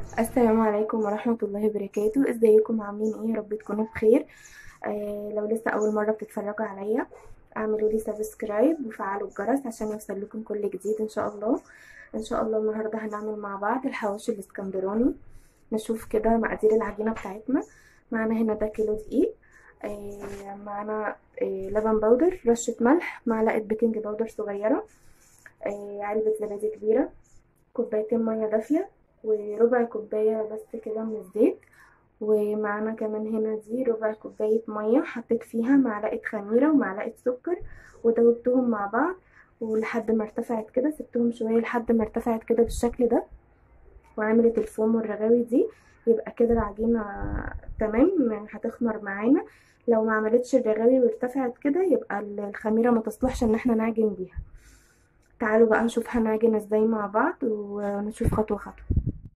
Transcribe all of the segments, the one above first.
السلام عليكم ورحمة الله وبركاته ازيكم عاملين ايه يا رب تكونوا بخير آه لو لسه اول مرة بتتفرجوا عليا اعملوا لي سبسكرايب وفعلوا الجرس عشان يوصل لكم كل جديد ان شاء الله ان شاء الله النهاردة هنعمل مع بعض الحواوشي الاسكندراني نشوف كده مقادير العجينة بتاعتنا معانا هنا ده كيلو دقيق آه معانا آه لبن بودر رشة ملح معلقة بيكنج باودر صغيرة آه علبة زبادي كبيرة كوبايتين مية دافية وربع كوباية بس كده من الزيت ومعانا كمان هنا دي ربع كوباية مية حطيت فيها معلقة خميرة ومعلقة سكر ودوبتهم مع بعض ولحد ما ارتفعت كده سبتهم شوية لحد ما ارتفعت كده بالشكل ده وعملت الفوم والرغاوي دي يبقى كده العجينة تمام هتخمر معانا لو ما عملتش الرغاوي وارتفعت كده يبقى الخميرة ما تصلحش ان احنا نعجن بيها تعالوا بقى نشوف هنعجن ازاي مع بعض ونشوف خطوة خطوة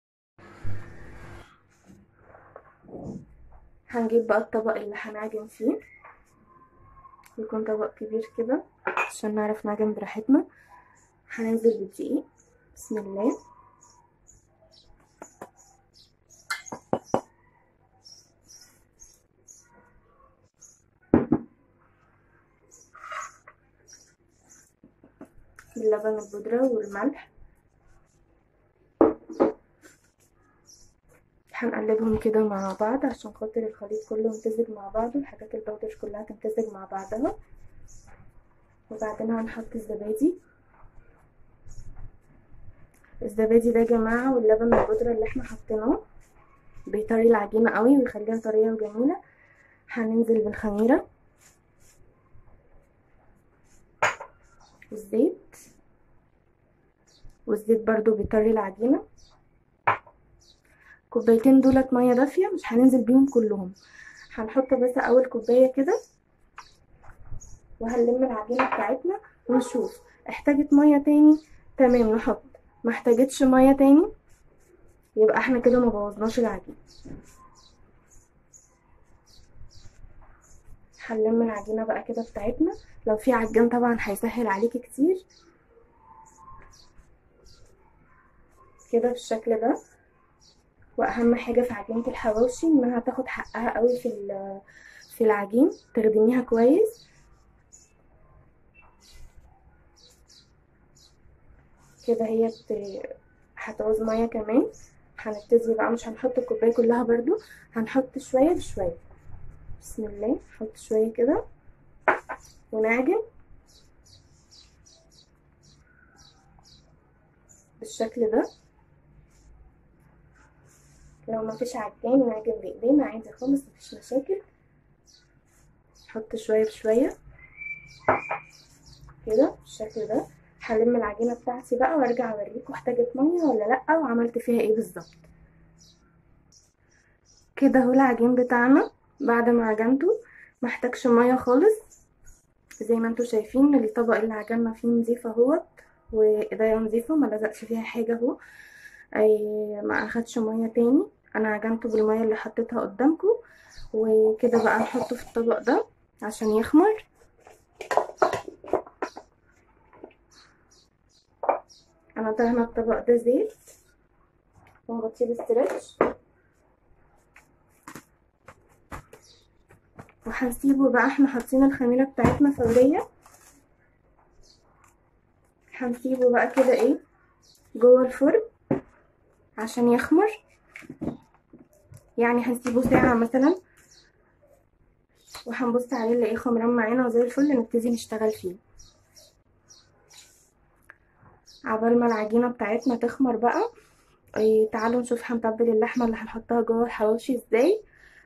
هنجيب بقى الطبق اللي هنعجن فيه يكون طبق كبير كده عشان نعرف نعجن براحتنا هننزل بالدقيق بسم الله اللبن البودرة والملح هنقلبهم كده مع بعض عشان خاطر الخليط كله يمتزج مع بعضه الحاجات البودر كلها تمتزج مع بعضها وبعدين هنحط الزبادي الزبادي ده يا جماعة واللبن البودرة اللي احنا حطيناه بيطري العجينة قوي ويخليها طرية وجميلة هننزل بالخميرة والزيت والزيت برضو بيطري العجينة كوبايتين دولت ميه دافيه مش هننزل بيهم كلهم هنحط بس اول كوبايه كده وهنلم العجينه بتاعتنا ونشوف احتاجت ميه تاني تمام نحط ما احتاجتش ميه تاني يبقى احنا كده ما بوظناش العجينه هنلم العجينه بقى كده بتاعتنا لو في عجان طبعا هيسهل عليكي كتير كده بالشكل ده واهم حاجه في عجينه الحواوشي انها تاخد حقها قوي في في العجين تخدميها كويس كده هي هتعوز ميه كمان هنبتدي بقى مش هنحط الكوبايه كلها برضو هنحط شويه بشويه بسم الله نحط شويه كده ونعجن بالشكل ده لو مفيش عجان نعجن بايدينا عادي خالص مفيش مشاكل نحط شويه بشويه كده بالشكل ده هلم العجينه بتاعتي بقى وارجع اوريكم احتاجت ميه ولا لا وعملت فيها ايه بالظبط كده اهو العجين بتاعنا بعد ما عجنته محتاجش ميه خالص زي ما انتوا شايفين الطبق اللي عجنا فيه نظيف اهوت وايديا نظيفه ما لزقش فيها حاجه اهو اي ما اخدش ميه تاني انا عجنته بالميه اللي حطيتها قدامكم وكده بقى نحطه في الطبق ده عشان يخمر انا دهنه الطبق ده زيت ونغطيه بستريتش وهنسيبه بقى احنا حاطين الخميره بتاعتنا فوريه هنسيبه بقى كده ايه جوه الفرن عشان يخمر يعني هنسيبه ساعة مثلا وهنبص عليه نلاقيه خمران معانا وزي الفل نبتدي نشتغل فيه عبال ما العجينة بتاعتنا تخمر بقى ايه تعالوا نشوف هنتبل اللحمة اللي هنحطها جوه الحواوشي ازاي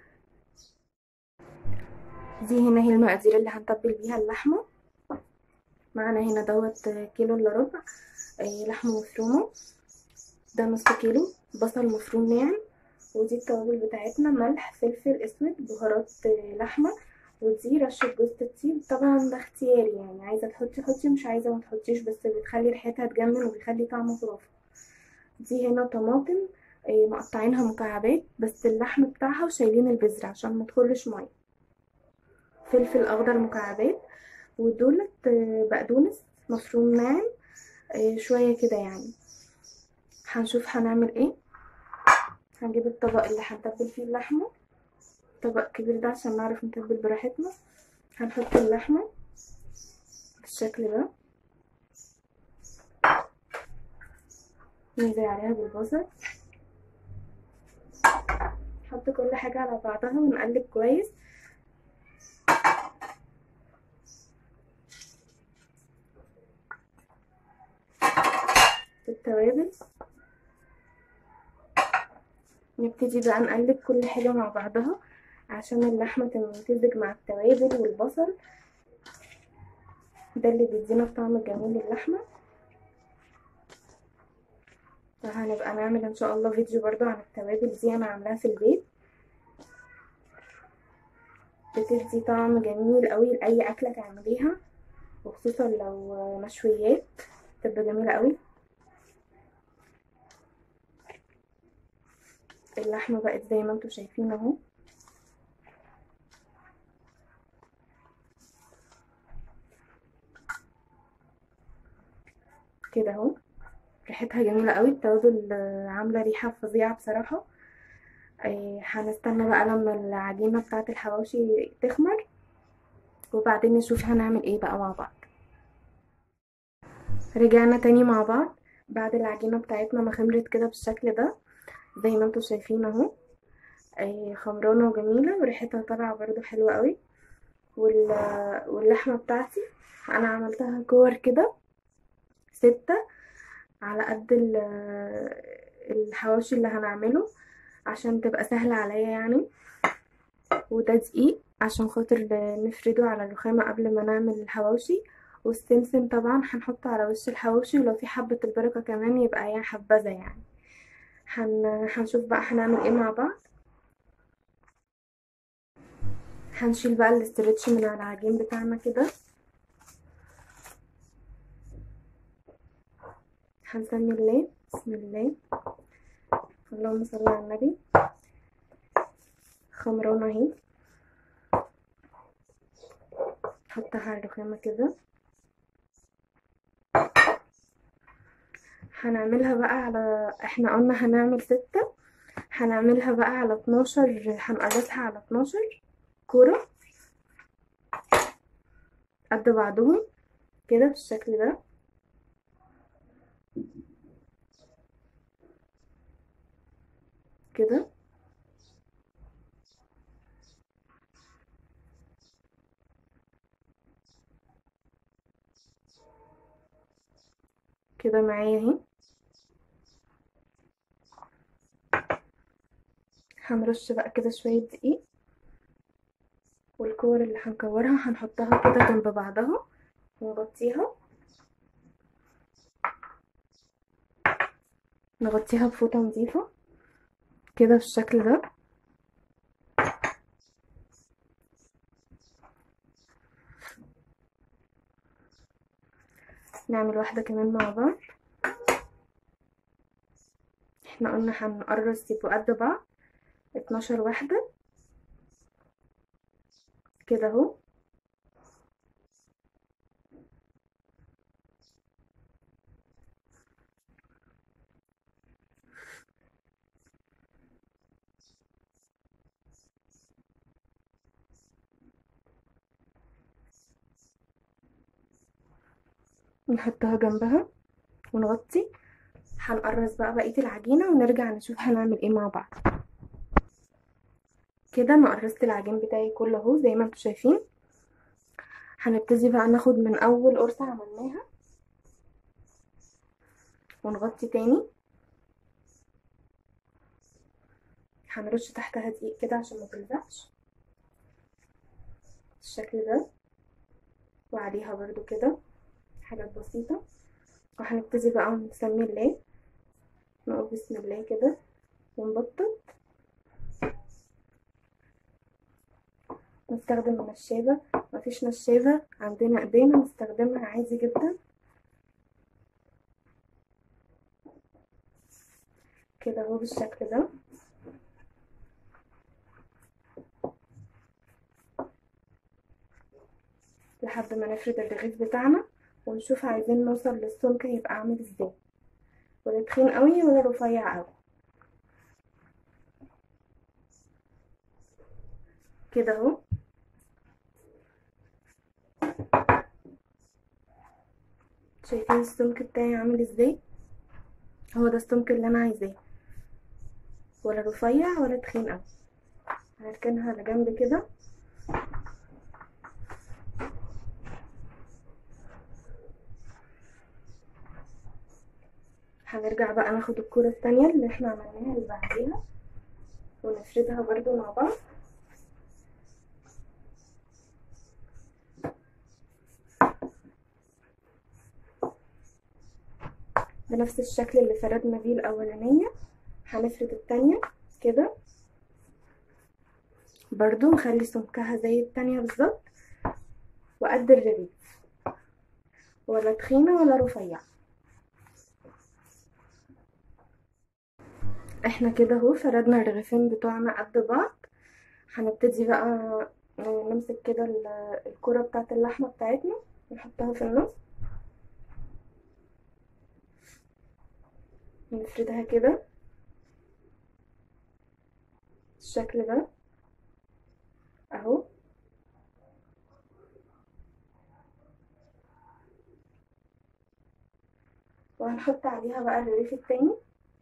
دي هنا هي المقادير اللي هنتبل بيها اللحمة معانا هنا دوت كيلو الا ربع ايه لحمة مفرومة ده نص كيلو بصل مفروم ناعم ودي التوابل بتاعتنا ملح فلفل اسود بهارات لحمه ودي رشه جوز الطيب طبعا ده اختياري يعني عايزه تحطي حطي مش عايزه ما تحطيش بس بتخلي ريحتها تجنن وبيخلي طعمه خرافه دي هنا طماطم مقطعينها مكعبات بس اللحم بتاعها وشايلين البذر عشان ما تخرش ميه فلفل اخضر مكعبات ودولت بقدونس مفروم ناعم شويه كده يعني هنشوف هنعمل ايه هنجيب الطبق اللي هنتبل فيه اللحمة طبق كبير ده عشان نعرف نتبل براحتنا هنحط اللحمة بالشكل ده ننزل عليها بالبصل نحط كل حاجة على بعضها ونقلب كويس التوابل نبتدي بقى نقلب كل حاجة مع بعضها عشان اللحمة تمتزج مع التوابل والبصل ده اللي بيدينا الطعم الجميل للحمة فهنبقى نعمل ان شاء الله فيديو برضو عن التوابل دي انا عاملاها في البيت بتدي طعم جميل قوي لاي اكله تعمليها وخصوصا لو مشويات تبقى جميله قوي اللحمه بقت زي ما انتم شايفين اهو كده اهو ريحتها جميله قوي التوابل عامله ريحه فظيعه بصراحه هنستنى بقى لما العجينه بتاعه الحواوشي تخمر وبعدين نشوف هنعمل ايه بقى مع بعض رجعنا تاني مع بعض بعد العجينه بتاعتنا ما خمرت كده بالشكل ده زي ما انتم شايفين اهو خمرانه وجميله وريحتها طالعه برضو حلوه قوي واللحمه بتاعتي انا عملتها كور كده ستة على قد الحواوشي اللي هنعمله عشان تبقى سهلة عليا يعني وده دقيق عشان خاطر نفرده على الرخامة قبل ما نعمل الحواوشي والسمسم طبعا هنحطه على وش الحواوشي ولو في حبة البركة كمان يبقى يا حبذا يعني هن... هنشوف بقى هنعمل ايه مع بعض هنشيل بقى الاسترتش من على العجين بتاعنا كده هنسمي الله بسم الله اللهم صل على النبي خمرانة اهي نحطها على الرخامة كده هنعملها بقى على احنا قلنا هنعمل ستة هنعملها بقى على اتناشر هنقرصها على اتناشر كورة قد بعضهم كده بالشكل ده كده كده معايا اهي هنرش بقى كده شوية دقيق والكور اللي هنكورها هنحطها كده جنب بعضها ونغطيها نغطيها بفوطة نظيفة كده بالشكل ده نعمل واحدة كمان مع بعض احنا قلنا هنقرص يبقوا قد بعض اتناشر واحدة كده اهو نحطها جنبها ونغطي هنقرص بقى بقية العجينة ونرجع نشوف هنعمل ايه مع بعض كده انا قرصت العجين بتاعي كله اهو زي ما انتم شايفين هنبتدي بقى ناخد من اول قرصة عملناها ونغطي تاني هنرش تحتها دقيق كده عشان ما تلزقش بالشكل ده وعليها برضو كده حاجات بسيطة وهنبتدي بقى نسمي الله نقول بسم الله كده ونبطط نستخدم النشابة مفيش نشابة عندنا ايدينا نستخدمها عادي جدا كده اهو بالشكل ده لحد ما نفرد الرغيف بتاعنا ونشوف عايزين نوصل للسمك هيبقى عامل ازاي ولا تخين قوي ولا رفيع قوي كده اهو شايفين السمك بتاعي عامل ازاي هو ده السمك اللي انا عايزاه ولا رفيع ولا تخين اوي هركنها على جنب كده هنرجع بقى ناخد الكرة التانية اللي احنا عملناها اللي بعديها ونفردها برضو مع بعض بنفس الشكل اللي فردنا بيه الاولانية هنفرد التانية كده برضو نخلي سمكها زي التانية بالظبط وقد الرغيف ولا تخينة ولا رفيعة احنا كده اهو فردنا الرغيفين بتوعنا قد بعض هنبتدي بقى نمسك كده الكرة بتاعت اللحمة بتاعتنا نحطها في النص نفردها كده بالشكل ده اهو وهنحط عليها بقى الرغيف التاني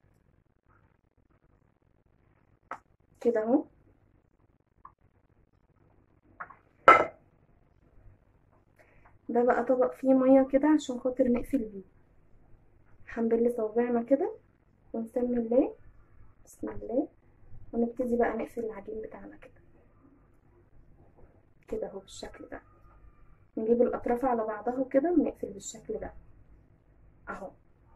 كده اهو ده بقى طبق فيه ميه كده عشان خاطر نقفل بيه هنبل صوابعنا كده ونسمي الله بسم الله ونبتدي بقى نقفل العجين بتاعنا كده كده اهو بالشكل ده نجيب الاطراف على بعضها كده ونقفل بالشكل ده اهو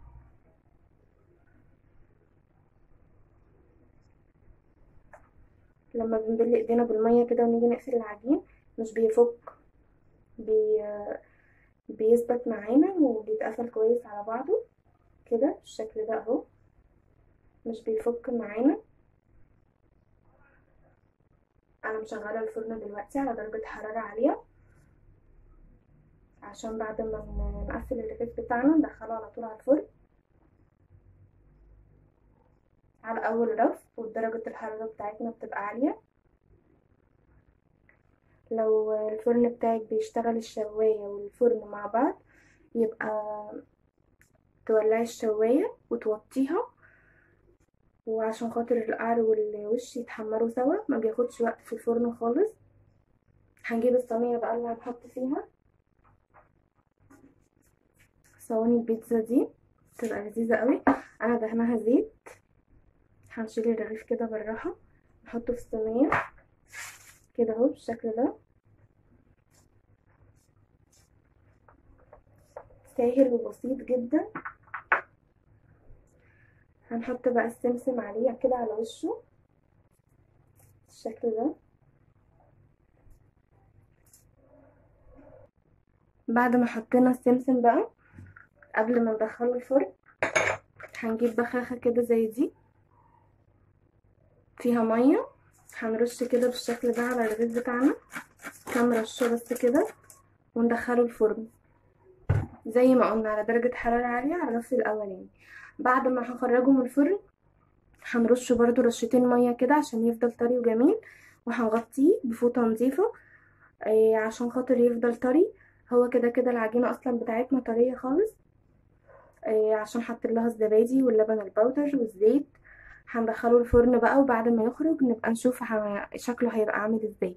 لما بنبل ايدينا بالميه كده ونيجي نقفل العجين مش بيفك بي... بيثبت معانا وبيتقفل كويس على بعضه كده بالشكل ده اهو مش بيفك معانا انا مشغله الفرن دلوقتي على درجه حراره عاليه عشان بعد ما نقفل الرغيف بتاعنا ندخله على طول على الفرن على اول رف ودرجه الحراره بتاعتنا بتبقى عاليه لو الفرن بتاعك بيشتغل الشوايه والفرن مع بعض يبقى تولعي الشوايه وتوطيها وعشان خاطر القعر والوش يتحمروا سوا ما بياخدش وقت في الفرن خالص هنجيب الصينيه بقى اللي هنحط فيها صواني البيتزا دي تبقى لذيذه قوي انا دهنها زيت هنشيل الرغيف كده بالراحه نحطه في الصينيه كده اهو بالشكل ده سهل وبسيط جدا هنحط بقى السمسم عليه كده على وشه بالشكل ده بعد ما حطينا السمسم بقى قبل ما ندخله الفرن هنجيب بخاخة كده زي دي فيها مية هنرش كده بالشكل ده على الرغيف بتاعنا كام رشة بس كده وندخله الفرن زي ما قلنا على درجة حرارة عالية على الرف الأولاني بعد ما هنخرجه من الفرن هنرش برضو رشتين مية كده عشان يفضل طري وجميل وهنغطيه بفوطة نظيفة آه عشان خاطر يفضل طري هو كده كده العجينة أصلا بتاعتنا طرية خالص آه عشان حط لها الزبادي واللبن البودر والزيت هندخله الفرن بقى وبعد ما يخرج نبقى نشوف شكله هيبقى عامل ازاي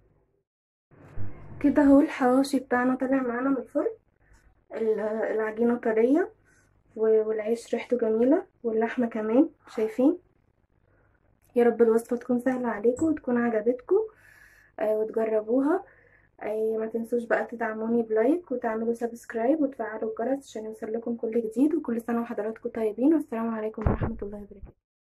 كده اهو الحواشي بتاعنا طلع معانا من الفرن العجينة طرية والعيش ريحته جميلة واللحمة كمان شايفين يا رب الوصفة تكون سهلة عليكم وتكون عجبتكم آه وتجربوها آه ما تنسوش بقى تدعموني بلايك وتعملوا سبسكرايب وتفعلوا الجرس عشان يوصل لكم كل جديد وكل سنة وحضراتكم طيبين والسلام عليكم ورحمة الله وبركاته